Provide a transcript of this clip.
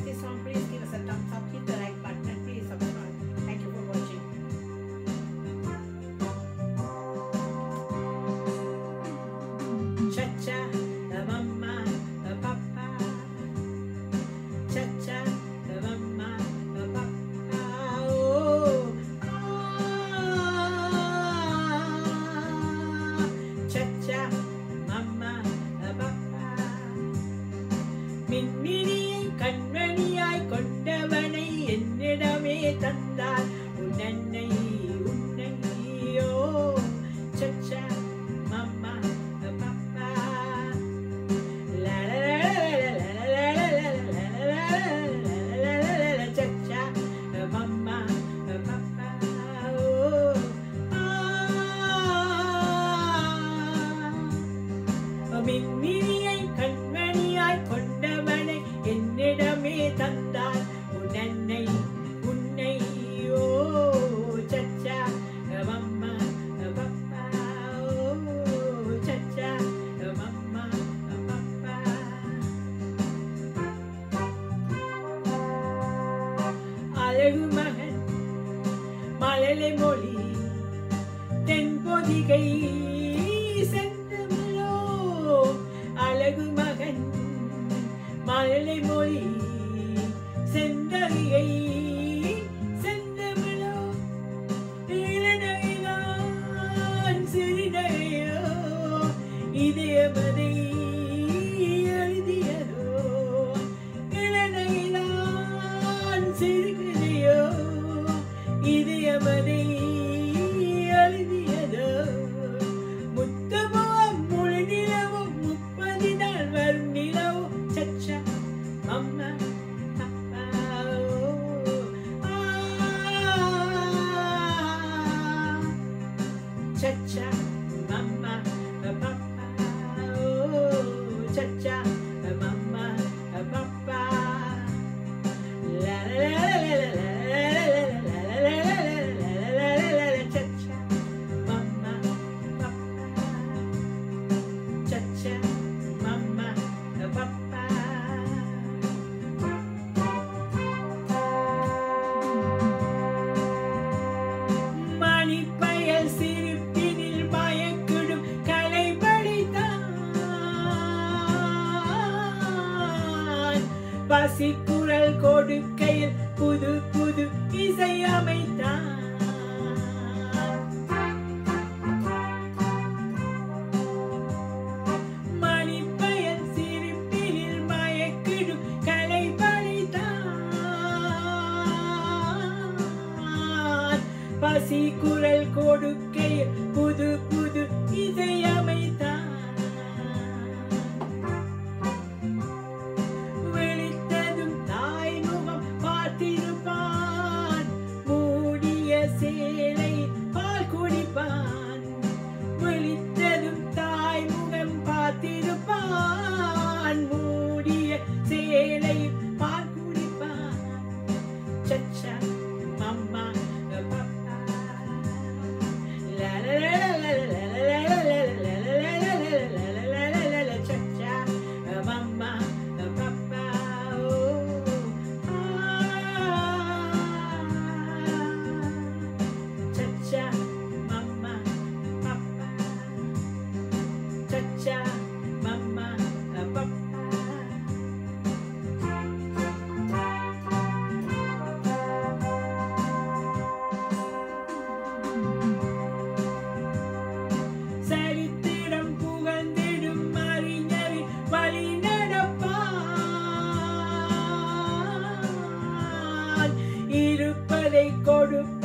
this song, please give us a thumbs up, hit the like button, and please subscribe. Thank you for watching. Cha-cha, the mama, the papa. Cha-cha, the mama, the papa. Oh, ah. Cha-cha, mama, the papa. மின்மினியை கண்மணியாய் கொண்டவனை என்னிடமே தந்தார் உன்னை உன்னையோ சச்சா mamma பப்பா சச்சா mamma பப்பா ஓ ஆ மின்மினியை கண்மணியாய் கொண்டவனை என்னிடமே தந்தார் உன்னை உன்னை ஓ சச்சா mamma பப்பா ஓ சச்சா mamma பப்பா அழகு மகன் மழலை மொழி தென்பொதிகை செந்தமிழோ அழகு மகன் மழலை மொழி செந்தரிகை செந்தமிழோ இளநகைதான் சிறுநகையோ இதயமதை எழுதியதோ இளநகைதான் சிறுகதையோ இதயமதை எழுதியதோ முத்தமோ முழு நிலவும் முப்பது நாள் வரும் நிலவோ சச்சா அம்மா அப்பா ஓ, ஆ. Cha-cha, mama, papa, oh, cha-cha, mama, papa. La la la la la la la la la la la la la la la cha-cha, mama, papa. Cha-cha, mama, papa. மணிப்பயல் சிரிப்பினில் மயக்கிடும் கலைபடித்தான் பசிக்குரல் கொடுக்கையில் புது புது இசை அமைத்தான் மணிப்பயல் சிரிப்பினில் மயக்கிடும் கலைபடித்தான் பசி குரல் கொடுக்கையில் புது புது இசை அமைத்தான் விழித்ததும் தாய் முகம் பார்த்திருப்பான் மூடிய சேலை பால் குடிப்பான் விழித்ததும் தாய் முகம் பார்த்திருப்பான் மூடிய சேலை பால் குடிப்பான் சச்சா mamma papa La la la la la la la la la la la la la la la la la la la cha cha mama papa oh cha cha mama papa cha cha mama papa சரித்திரம் புகழ்ந்திடும் அறிஞரின் வழி நடப்பான் இருப்பதை கொடுப்பான்